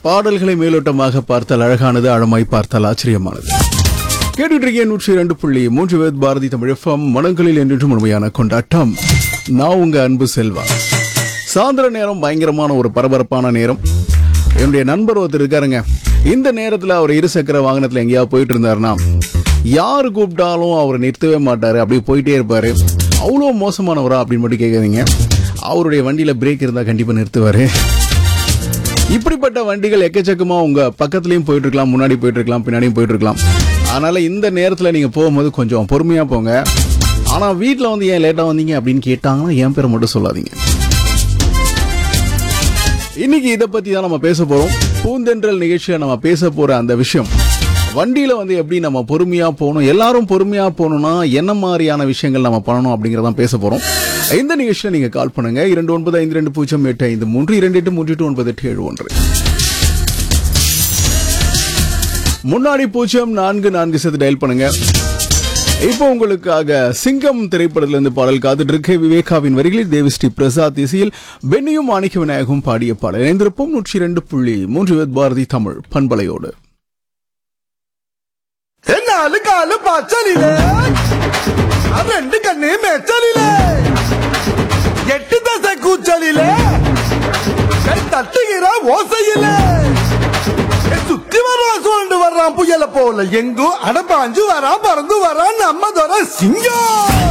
பாடல்களை மேலோட்டமாக பார்த்தால் அழகானது ஆழமாய் பார்த்தால் ஆச்சரியமானது கேட்டுட்டு இருக்கேன் நூற்றி இரண்டு புள்ளி மூன்று வேத் பாரதி தமிழ் எஃப்எம் மனங்களில் என்றும் உண்மையான கொண்டாட்டம் நான் உங்க அன்பு செல்வா சாயந்தர நேரம் பயங்கரமான ஒரு பரபரப்பான நேரம் என்னுடைய நண்பர் ஒருத்தர் இருக்காருங்க இந்த நேரத்தில் அவர் இருசக்கர வாகனத்தில் எங்கேயாவது போயிட்டு இருந்தாருன்னா யார் கூப்பிட்டாலும் அவர் நிறுத்தவே மாட்டாரு அப்படியே போயிட்டே இருப்பாரு அவ்வளோ மோசமானவரா அப்படின்னு மட்டும் கேட்காதீங்க அவருடைய வண்டியில பிரேக் இருந்தா கண்டிப்பா நிறுத்துவாரு இப்படிப்பட்ட வண்டிகள் எக்கச்சக்கமா உங்க பக்கத்துலயும் போயிட்டு இருக்கலாம் முன்னாடி போயிட்டு இருக்கலாம் பின்னாடியும் போயிட்டு இருக்கலாம் அதனால இந்த நேரத்துல நீங்க போகும்போது கொஞ்சம் பொறுமையா போங்க ஆனா வீட்ல வந்து ஏன் லேட்டா வந்தீங்க அப்படின்னு கேட்டாங்கன்னா என் பேரை மட்டும் சொல்லாதீங்க இன்னைக்கு இதை பத்தி தான் நம்ம பேச போறோம் பூந்தென்றல் நிகழ்ச்சியில நம்ம பேச போற அந்த விஷயம் வண்டியில வந்து எப்படி நம்ம பொறுமையா போகணும் எல்லாரும் பொறுமையா போகணும்னா என்ன மாதிரியான விஷயங்கள் நம்ம பண்ணணும் அப்படிங்கறதான் பேச போறோம் இந்த நிகழ்ச்சியில நீங்க கால் பண்ணுங்க இரண்டு ஒன்பது ஐந்து ரெண்டு பூஜ்ஜியம் எட்டு ஐந்து மூன்று இரண்டு எட்டு மூன்று எட்டு ஒன்பது எட்டு ஏழு ஒன்று முன்னாடி பூஜ்ஜியம் நான்கு நான்கு சேர்த்து டயல் பண்ணுங்க இப்போ உங்களுக்காக சிங்கம் திரைப்படத்துல இருந்து பாடல் காத்துட்டு இருக்க விவேகாவின் வரிகளில் தேவிஸ்ரீ பிரசாத் இசையில் பென்னியும் மாணிக்க விநாயகம் பாடிய பாடல் இணைந்திருப்போம் நூற்றி இரண்டு புள்ளி மூன்று வேத் பாரதி தமிழ் பண்பலையோடு നാല് കാല് പച്ചലില് ആ രണ്ട് കണ്ണ് മെച്ചലില് എട്ട് ദശ കൂച്ചലില് கை தட்டுகிற ஓசையில சுத்தி வர்றான் சுழண்டு வர்றான் புயல போல எங்கும் அடப்பாஞ்சு வரான் பறந்து வரான் நம்ம தர சிங்கம்